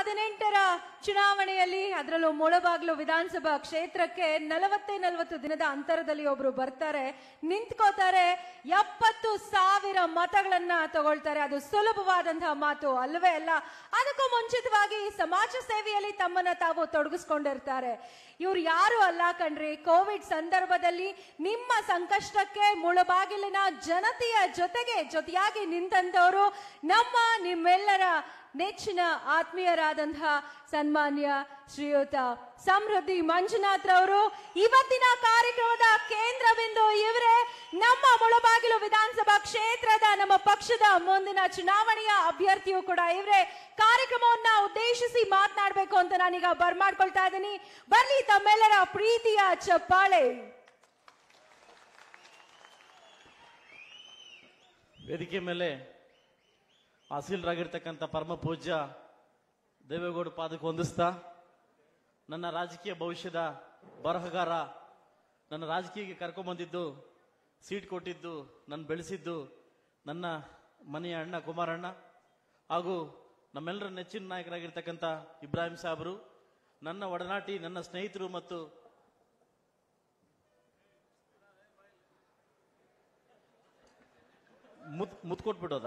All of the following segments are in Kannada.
ಹದಿನೆಂಟರ ಚುನಾವಣೆಯಲ್ಲಿ ಅದರಲ್ಲೂ ಮುಳಬಾಗ್ಲು ವಿಧಾನಸಭಾ ಕ್ಷೇತ್ರಕ್ಕೆ ನಲವತ್ತೇ ನಲವತ್ತು ದಿನದ ಅಂತರದಲ್ಲಿ ಒಬ್ರು ಬರ್ತಾರೆ ನಿಂತ್ಕೋತಾರೆ ಎಪ್ಪತ್ತು ಸಾವಿರ ಮತಗಳನ್ನ ತಗೊಳ್ತಾರೆ ಅದು ಸುಲಭವಾದಂತಹ ಮಾತು ಅಲ್ವೇ ಅಲ್ಲ ಅದಕ್ಕೂ ಮುಂಚಿತವಾಗಿ ಸಮಾಜ ಸೇವೆಯಲ್ಲಿ ತಮ್ಮನ್ನ ತಾವು ತೊಡಗಿಸ್ಕೊಂಡಿರ್ತಾರೆ ಇವ್ರು ಯಾರು ಅಲ್ಲ ಕಣ್ರಿ ಕೋವಿಡ್ ಸಂದರ್ಭದಲ್ಲಿ ನಿಮ್ಮ ಸಂಕಷ್ಟಕ್ಕೆ ಮುಳಬಾಗಿಲಿನ ಜನತೆಯ ಜೊತೆಗೆ ಜೊತೆಯಾಗಿ ನಿಂತಂತವರು ನಮ್ಮ ನಿಮ್ಮೆಲ್ಲರ ನೆಚ್ಚಿನ ಆತ್ಮೀಯರಾದಂತಹ ಸನ್ಮಾನ್ಯ ಶ್ರೀಯುತ ಸಮೃದ್ಧಿ ಮಂಜುನಾಥ್ ರವರು ಇವತ್ತಿನ ಕಾರ್ಯಕ್ರಮದ ಕೇಂದ್ರ ಬಿಂದು ಇವರೇ ನಮ್ಮ ಮುಳಬಾಗಿಲು ವಿಧಾನಸಭಾ ಕ್ಷೇತ್ರದ ನಮ್ಮ ಪಕ್ಷದ ಮುಂದಿನ ಚುನಾವಣೆಯ ಅಭ್ಯರ್ಥಿಯು ಕೂಡ ಇವರೇ ಕಾರ್ಯಕ್ರಮವನ್ನ ಉದ್ದೇಶಿಸಿ ಮಾತನಾಡಬೇಕು ಅಂತ ನಾನೀಗ ಬರ್ಮಾಡ್ಕೊಳ್ತಾ ಇದ್ದೀನಿ ಬರ್ಲಿ ತಮ್ಮೆಲ್ಲರ ಪ್ರೀತಿಯ ಚಪ್ಪಾಳೆ ವೇದಿಕೆ ಮೇಲೆ ಆಸೀಲರಾಗಿರ್ತಕ್ಕಂಥ ಪರಮ ಪೂಜ್ಯ ದೇವೇಗೌಡ ಪಾದಕ್ಕೆ ಹೊಂದಿಸ್ತಾ ನನ್ನ ರಾಜಕೀಯ ಭವಿಷ್ಯದ ಬರಹಗಾರ ನನ್ನ ರಾಜಕೀಯಕ್ಕೆ ಕರ್ಕೊಂಬಂದಿದ್ದು ಸೀಟ್ ಕೊಟ್ಟಿದ್ದು ನನ್ನ ಬೆಳೆಸಿದ್ದು ನನ್ನ ಮನೆಯ ಅಣ್ಣ ಕುಮಾರಣ್ಣ ಹಾಗೂ ನಮ್ಮೆಲ್ಲರ ನೆಚ್ಚಿನ ನಾಯಕರಾಗಿರ್ತಕ್ಕಂಥ ಇಬ್ರಾಹಿಂ ಸಾಹೇಬರು ನನ್ನ ಒಡನಾಟಿ ನನ್ನ ಸ್ನೇಹಿತರು ಮತ್ತು ಮುತ್ ಮುತ್ ಕೊಟ್ಬಿಡೋದ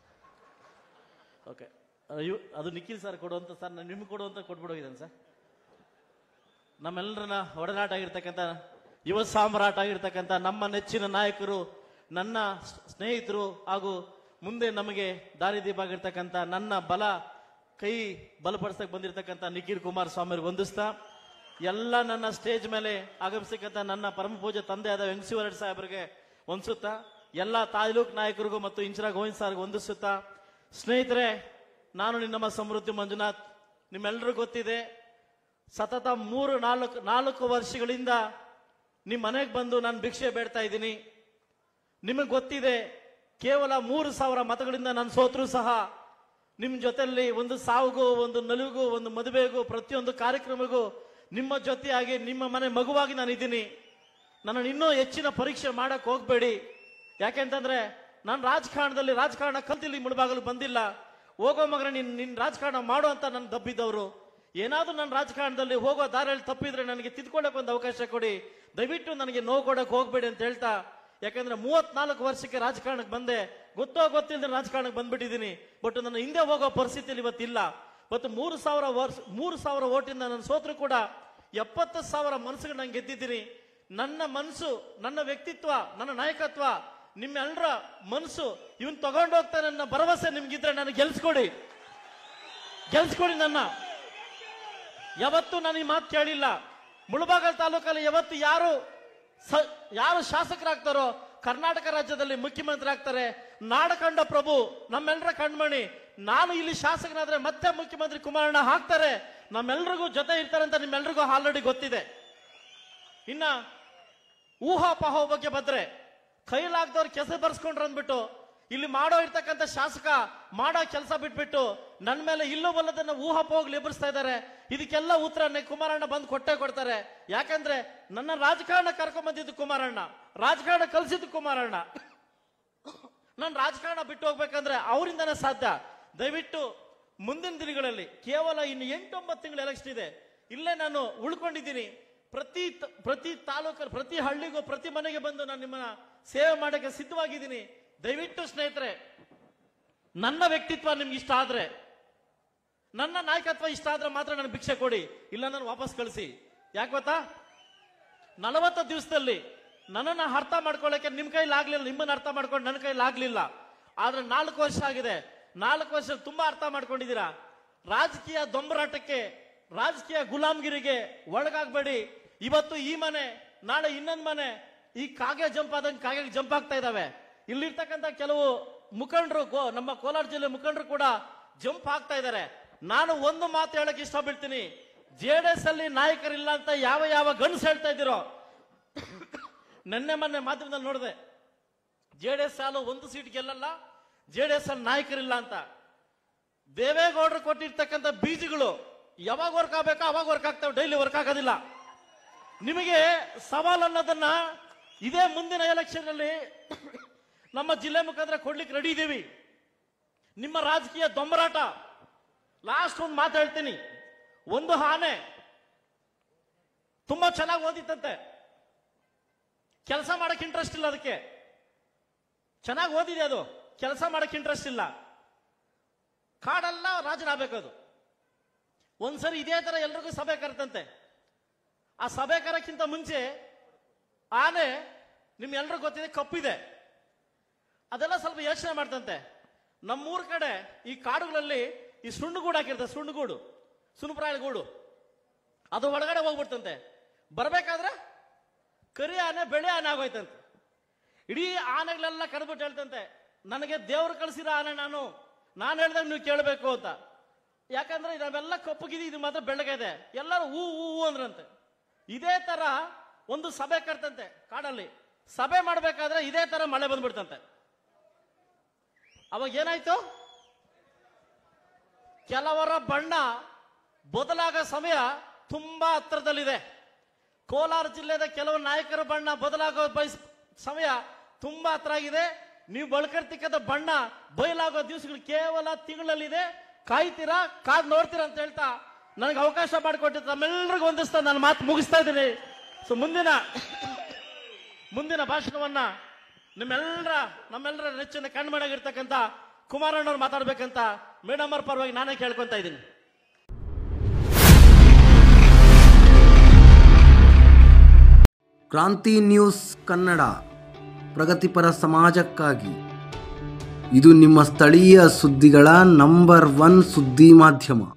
ಓಕೆ ಅದು ನಿಖಿಲ್ ಸರ್ ಕೊಡುವಂತ ಸರ್ ನಾನು ನಿಮ್ಗೆ ಕೊಡುವಂತ ಕೊಟ್ಬಿಡೋಗಿದ್ದೇನೆ ಸರ್ ನಮ್ಮೆಲ್ಲರನ್ನ ಒಡನಾಟ ಆಗಿರ್ತಕ್ಕಂಥ ಯುವ ಸಾಮ್ರಾಟ ಆಗಿರ್ತಕ್ಕಂಥ ನಮ್ಮ ನೆಚ್ಚಿನ ನಾಯಕರು ನನ್ನ ಸ್- ಸ್ನೇಹಿತರು ಹಾಗೂ ಮುಂದೆ ನಮಗೆ ದಾರಿದೀಪ ಆಗಿರ್ತಕ್ಕಂಥ ನನ್ನ ಬಲ ಕೈ ಬಲಪಡಿಸಕ್ ಬಂದಿರತಕ್ಕಂಥ ನಿಖಿಲ್ ಕುಮಾರ್ ಸ್ವಾಮಿ ವಂದಿಸ್ತಾ ಎಲ್ಲ ನನ್ನ ಸ್ಟೇಜ್ ಮೇಲೆ ಆಗಮಿಸತಕ್ಕಂಥ ನನ್ನ ಪರಮ ಪೂಜೆ ತಂದೆಯಾದ ವೆಂಕಟೇಶ್ವರ ಸಾಹೇಬರಿಗೆ ವಂದಿಸುತ್ತಾ ಎಲ್ಲ ತಾಲೂಕ್ ನಾಯಕರಿಗೂ ಮತ್ತು ಇಂಚರ ಗೋವಿಂದ್ ಸರ್ಗೆ ವಂದಿಸುತ್ತಾ ಸ್ನೇಹಿತರೆ ನಾನು ನಿನ್ನಮ್ಮ ಸಮೃದ್ಧಿ ಮಂಜುನಾಥ್ ನಿಮ್ಮೆಲ್ಲರಿಗೂ ಗೊತ್ತಿದೆ ಸತತ ಮೂರು ನಾಲ್ಕು ನಾಲ್ಕು ವರ್ಷಗಳಿಂದ ನಿಮ್ಮ ಮನೆಗೆ ಬಂದು ನಾನು ಭಿಕ್ಷೆ ಬೇಡ್ತಾ ಇದ್ದೀನಿ ನಿಮಗೆ ಗೊತ್ತಿದೆ ಕೇವಲ ಮೂರು ಸಾವಿರ ಮತಗಳಿಂದ ನಾನು ಸೋತ್ರು ಸಹ ನಿಮ್ಮ ಜೊತೆಯಲ್ಲಿ ಒಂದು ಸಾವಿಗೂ ಒಂದು ನಲುವಿಗೂ ಒಂದು ಮದುವೆಗೂ ಪ್ರತಿಯೊಂದು ಕಾರ್ಯಕ್ರಮಕ್ಕೂ ನಿಮ್ಮ ಜೊತೆಯಾಗಿ ನಿಮ್ಮ ಮನೆ ಮಗುವಾಗಿ ನಾನು ಇದ್ದೀನಿ ನನ್ನ ಇನ್ನೂ ಹೆಚ್ಚಿನ ಪರೀಕ್ಷೆ ಮಾಡಕ್ ಹೋಗ್ಬೇಡಿ ಯಾಕೆಂತಂದ್ರೆ ನಾನು ರಾಜಕಾರಣದಲ್ಲಿ ರಾಜಕಾರಣ ಕಲ್ತಿಲ್ಲಿ ಮುಳುಬಾಗಲು ಬಂದಿಲ್ಲ ಹೋಗೋ ಮಗನ ನಿನ್ ನಿನ್ ರಾಜಕಾರಣ ಮಾಡು ಅಂತ ನನ್ನ ದಬ್ಬಿದ್ದವರು ಏನಾದ್ರೂ ನನ್ನ ರಾಜಕಾರಣದಲ್ಲಿ ಹೋಗೋ ದಾರಿಯಲ್ಲಿ ತಪ್ಪಿದ್ರೆ ನನಗೆ ತಿದ್ಕೊಳ್ಳೋಕೆ ಒಂದು ಅವಕಾಶ ಕೊಡಿ ದಯವಿಟ್ಟು ನನಗೆ ನೋವು ಕೊಡಕ್ ಹೋಗ್ಬೇಡಿ ಅಂತ ಹೇಳ್ತಾ ಯಾಕಂದ್ರೆ ಮೂವತ್ನಾಲ್ಕು ವರ್ಷಕ್ಕೆ ರಾಜಕಾರಣಕ್ಕೆ ಬಂದೆ ಗೊತ್ತೋ ಗೊತ್ತಿಲ್ಲದೆ ರಾಜಕಾರಣಕ್ಕೆ ಬಂದ್ಬಿಟ್ಟಿದ್ದೀನಿ ಬಟ್ ನನ್ನ ಹಿಂದೆ ಹೋಗೋ ಪರಿಸ್ಥಿತಿಯಲ್ಲಿ ಇವತ್ತಿಲ್ಲ ಇವತ್ತು ಮೂರು ಸಾವಿರ ವರ್ಷ ಮೂರು ಸಾವಿರ ಓಟಿಂದ ನನ್ನ ಸೋತ್ರು ಕೂಡ ಎಪ್ಪತ್ತು ಸಾವಿರ ಮನಸ್ಸುಗಳು ನಂಗೆ ಗೆದ್ದಿದ್ದೀನಿ ನನ್ನ ಮನಸ್ಸು ನನ್ನ ವ್ಯಕ್ತಿತ್ವ ನನ್ನ ನಾಯಕತ್ವ ನಿಮ್ಮೆಲ್ಲರ ಮನಸ್ಸು ಇವನ್ ತಗೊಂಡು ಹೋಗ್ತಾನೆ ನನ್ನ ಭರವಸೆ ನಿಮ್ಗಿದ್ರೆ ನನಗೆ ಗೆಲ್ಸ್ಕೊಡಿ ಗೆಲ್ಸ್ಕೊಡಿ ನನ್ನ ಯಾವತ್ತು ನಾನು ಈ ಮಾತು ಕೇಳಿಲ್ಲ ಮುಳಬಾಗಲ್ ತಾಲೂಕಲ್ಲಿ ಯಾವತ್ತು ಯಾರು ಸ- ಯಾರು ಶಾಸಕರಾಗ್ತಾರೋ ಕರ್ನಾಟಕ ರಾಜ್ಯದಲ್ಲಿ ಮುಖ್ಯಮಂತ್ರಿ ಆಗ್ತಾರೆ ನಾಡ ಕಂಡ ಪ್ರಭು ನಮ್ಮೆಲ್ಲರ ಕಣ್ಮಣಿ ನಾನು ಇಲ್ಲಿ ಶಾಸಕನಾದ್ರೆ ಮತ್ತೆ ಮುಖ್ಯಮಂತ್ರಿ ಕುಮಾರಣ್ಣ ಹಾಕ್ತಾರೆ ನಮ್ಮೆಲ್ರಿಗೂ ಜೊತೆ ಇರ್ತಾರೆ ಅಂತ ನಿಮ್ಮೆಲ್ರಿಗೂ ಆಲ್ರೆಡಿ ಗೊತ್ತಿದೆ ಇನ್ನ ಊಹಾಪೋಹ ಬಗ್ಗೆ ಬಂದ್ರೆ ಕೈಲಾಗ್ದವ್ರು ಕೆಸರು ಬರ್ಸ್ಕೊಂಡ್ರು ಅಂದ್ಬಿಟ್ಟು ಇಲ್ಲಿ ಮಾಡೋ ಇರ್ತಕ್ಕಂಥ ಶಾಸಕ ಮಾಡೋ ಕೆಲಸ ಬಿಟ್ಬಿಟ್ಟು ನನ್ನ ಮೇಲೆ ಇಲ್ಲೂ ಬಲ್ಲದನ್ನ ಊಹಾಪೋಹಗಳು ಎಬ್ಬರಿಸ್ತಾ ಇದ್ದಾರೆ ಇದಕ್ಕೆಲ್ಲ ಉತ್ತರನೇ ಕುಮಾರಣ್ಣ ಬಂದು ಕೊಟ್ಟೆ ಕೊಡ್ತಾರೆ ಯಾಕಂದ್ರೆ ನನ್ನ ರಾಜಕಾರಣ ಕರ್ಕೊಂಡ್ ಬಂದಿದ್ದು ಕುಮಾರಣ್ಣ ರಾಜಕಾರಣ ಕಲಿಸಿದ್ದು ಕುಮಾರಣ್ಣ ನಾನು ರಾಜಕಾರಣ ಬಿಟ್ಟು ಹೋಗ್ಬೇಕಂದ್ರೆ ಅವರಿಂದನೇ ಸಾಧ್ಯ ದಯವಿಟ್ಟು ಮುಂದಿನ ದಿನಗಳಲ್ಲಿ ಕೇವಲ ಇನ್ನು ಎಂಟೊಂಬತ್ತು ತಿಂಗಳ ಎಲೆಕ್ಷನ್ ಇದೆ ಇಲ್ಲೇ ನಾನು ಉಳ್ಕೊಂಡಿದ್ದೀನಿ ಪ್ರತಿ ತ- ಪ್ರತಿ ತಾಲೂಕಲ್ಲಿ ಪ್ರತಿ ಹಳ್ಳಿಗೂ ಪ್ರತಿ ಮನೆಗೆ ಬಂದು ನಾನು ನಿಮ್ಮನ್ನ ಸೇವೆ ಮಾಡಕ್ಕೆ ಸಿದ್ಧವಾಗಿದ್ದೀನಿ ದಯವಿಟ್ಟು ಸ್ನೇಹಿತರೆ ನನ್ನ ವ್ಯಕ್ತಿತ್ವ ನಿಮ್ಗೆ ಇಷ್ಟ ಆದ್ರೆ ನನ್ನ ನಾಯಕತ್ವ ಇಷ್ಟ ಆದ್ರೆ ಮಾತ್ರ ನನಗೆ ಭಿಕ್ಷೆ ಕೊಡಿ ಇಲ್ಲ ನಾನು ವಾಪಸ್ ಕಳಿಸಿ ಯಾಕೆ ಗೊತ್ತಾ ನಲವತ್ತು ದಿವಸದಲ್ಲಿ ನನ್ನನ್ನ ಅರ್ಥ ಮಾಡ್ಕೊಳ್ಳಕ್ಕೆ ನಿಮ್ ಕೈಲಿ ಆಗ್ಲಿಲ್ಲ ನಿಮ್ಮನ್ನ ಅರ್ಥ ಮಾಡ್ಕೊಂಡು ನನ್ನ ಕೈಲಿ ಆಗ್ಲಿಲ್ಲ ಆದ್ರೆ ನಾಲ್ಕು ವರ್ಷ ಆಗಿದೆ ನಾಲ್ಕು ವರ್ಷ ತುಂಬಾ ಅರ್ಥ ಮಾಡ್ಕೊಂಡಿದ್ದೀರಾ ರಾಜಕೀಯ ದೊಂಬರಾಟಕ್ಕೆ ರಾಜಕೀಯ ಗುಲಾಮ್ಗಿರಿಗೆ ಒಳಗಾಗ್ಬೇಡಿ ಇವತ್ತು ಈ ಮನೆ ನಾಳೆ ಇನ್ನೊಂದ್ ಮನೆ ಈ ಕಾಗೆ ಜಂಪ್ ಆದಂಗೆ ಕಾಗೆ ಜಂಪ್ ಆಗ್ತಾ ಇದಾವೆ ಇಲ್ಲಿರ್ತಕ್ಕಂಥ ಕೆಲವು ಮುಖಂಡರು ಗೋ- ನಮ್ಮ ಕೋಲಾರ ಜಿಲ್ಲೆ ಮುಖಂಡರು ಕೂಡ ಜಂಪ್ ಆಗ್ತಾ ಇದ್ದಾರೆ ನಾನು ಒಂದು ಮಾತು ಹೇಳಕ್ ಇಷ್ಟ ಬೀಳ್ತೀನಿ ಜೆಡಿಎಸ್ ಅಲ್ಲಿ ನಾಯಕರಿಲ್ಲ ಅಂತ ಯಾವ ಯಾವ ಗನ್ಸ್ ಹೇಳ್ತಾ ಇದ್ದೀರೋ ನೆನ್ನೆ ಮೊನ್ನೆ ಮಾಧ್ಯಮದಲ್ಲಿ ನೋಡಿದೆ ಜೆಡಿಎಸ್ ಸಾಲು ಒಂದು ಸೀಟ್ ಗೆಲ್ಲಲ್ಲ ಜೆಡಿಎಸ್ ಅಲ್ಲಿ ನಾಯಕರಿಲ್ಲ ಅಂತ ದೇವೇಗೌಡರು ಕೊಟ್ಟಿರ್ತಕ್ಕಂಥ ಬೀಜಗಳು ಯಾವಾಗ ವರ್ಕ್ ಆಗ್ಬೇಕೋ ಅವಾಗ ವರ್ಕ್ ಆಗ್ತಾವೆ ಡೈಲಿ ವರ್ಕ್ ಆಗೋದಿಲ್ಲ ನಿಮಗೆ ಸವಾಲ್ ಅನ್ನೋದನ್ನ ಇದೇ ಮುಂದಿನ ಎಲೆಕ್ಷನ್ ಅಲ್ಲಿ ನಮ್ಮ ಜಿಲ್ಲೆ ಮುಖಾಂತರ ಕೊಡ್ಲಿಕ್ಕೆ ರೆಡಿ ಇದ್ದೀವಿ ನಿಮ್ಮ ರಾಜಕೀಯ ದೊಂಬರಾಟ ಲಾಸ್ಟ್ ಒಂದು ಮಾತು ಹೇಳ್ತೀನಿ ಒಂದು ಆನೆ ತುಂಬಾ ಚೆನ್ನಾಗಿ ಓದಿತ್ತಂತೆ ಕೆಲಸ ಮಾಡಕ್ ಇಂಟ್ರೆಸ್ಟ್ ಇಲ್ಲ ಅದಕ್ಕೆ ಚೆನ್ನಾಗಿ ಓದಿದೆ ಅದು ಕೆಲಸ ಮಾಡಕ್ ಇಂಟ್ರೆಸ್ಟ್ ಇಲ್ಲ ಕಾಡೆಲ್ಲ ರಾಜನಾಗಬೇಕು ಅದು ಒಂದ್ಸರಿ ಇದೇ ತರ ಎಲ್ರಿಗೂ ಸಭೆ ಕರೆತಂತೆ ಆ ಸಭೆ ಕರಕ್ಕಿಂತ ಮುಂಚೆ ಆನೆ ನಿಮ್ ಎಲ್ರಿಗೂ ಗೊತ್ತಿದೆ ಕಪ್ಪಿದೆ ಅದೆಲ್ಲ ಸ್ವಲ್ಪ ಯೋಚನೆ ಮಾಡ್ತಂತೆ ನಮ್ಮೂರ್ ಕಡೆ ಈ ಕಾಡುಗಳಲ್ಲಿ ಈ ಸುಣ್ಣಗೂಡು ಹಾಕಿರ್ತದೆ ಸುಣ್ಣಗೂಡು ಸುಣ್ಣಪ್ರಾಯ ಗೂಡು ಅದು ಒಳಗಡೆ ಹೋಗ್ಬಿಡ್ತಂತೆ ಬರ್ಬೇಕಾದ್ರೆ ಕರಿ ಆನೆ ಬೆಳೆ ಆನೆ ಆಗೋಯ್ತಂತೆ ಇಡೀ ಆನೆಗಳೆಲ್ಲ ಕರೆದ್ಬಿಟ್ಟು ಹೇಳ್ತಂತೆ ನನಗೆ ದೇವ್ರು ಕಳಿಸಿರೋ ಆನೆ ನಾನು ನಾನು ಹೇಳ್ದಾಗ ನೀವು ಕೇಳಬೇಕು ಅಂತ ಯಾಕಂದ್ರೆ ನಾವೆಲ್ಲ ಕಪ್ಪಗಿದೆ ಇದು ಮಾತ್ರ ಬೆಳಗಿದೆ ಎಲ್ಲರೂ ಹೂ ಹೂ ಹೂ ಅಂದ್ರಂತೆ ಇದೇ ತರ ಒಂದು ಸಭೆ ಕರ್ತಂತೆ ಕಾಡಲ್ಲಿ ಸಭೆ ಮಾಡ್ಬೇಕಾದ್ರೆ ಇದೇ ತರ ಮಳೆ ಬಂದ್ಬಿಡ್ತಂತೆ ಅವಾಗ ಏನಾಯ್ತು ಕೆಲವರ ಬಣ್ಣ ಬದಲಾಗೋ ಸಮಯ ತುಂಬಾ ಹತ್ರದಲ್ಲಿದೆ ಕೋಲಾರ ಜಿಲ್ಲೆದ ಕೆಲವು ನಾಯಕರ ಬಣ್ಣ ಬದಲಾಗೋ ಬಯಸ್ ಸಮಯ ತುಂಬಾ ಹತ್ರ ಆಗಿದೆ ನೀವು ಬಳಕರ್ತಿಕ್ಕದ ಬಣ್ಣ ಬಯಲಾಗೋ ದಿವಸಗಳು ಕೇವಲ ತಿಂಗಳಲ್ಲಿದೆ ಕಾಯ್ತೀರಾ ಕಾದ್ ನೋಡ್ತೀರಾ ಅಂತ ಹೇಳ್ತಾ ನನಗೆ ಅವಕಾಶ ಮಾಡಿಕೊಟ್ಟಿದ್ದು ನಮ್ಮೆಲ್ಲರಿಗೂ ಹೊಂದಿಸ್ತಾ ನಾನು ಮಾತು ಮುಗಿಸ್ತಾ ಇದ್ದೀನಿ ಸೊ ಮುಂದಿನ ಮುಂದಿನ ಭಾಷಣವನ್ನ ನಿಮ್ಮೆಲ್ಲರ ನಮ್ಮೆಲ್ಲರ ನೆಚ್ಚಿನ ಕಣ್ಮಣಗಿರ್ತಕ್ಕಂಥ ಕುಮಾರಣ್ಣವ್ರು ಮಾತಾಡ್ಬೇಕಂತ ಮೇಡಮ್ ಅವ್ರ ಪರವಾಗಿ ನಾನೇ ಕೇಳ್ಕೊಂತ ಇದ್ದೀನಿ ಕ್ರಾಂತಿ ನ್ಯೂಸ್ ಕನ್ನಡ ಪ್ರಗತಿಪರ ಸಮಾಜಕ್ಕಾಗಿ ಇದು ನಿಮ್ಮ ಸ್ಥಳೀಯ ಸುದ್ದಿಗಳ ನಂಬರ್ ಒನ್ ಸುದ್ದಿ ಮಾಧ್ಯಮ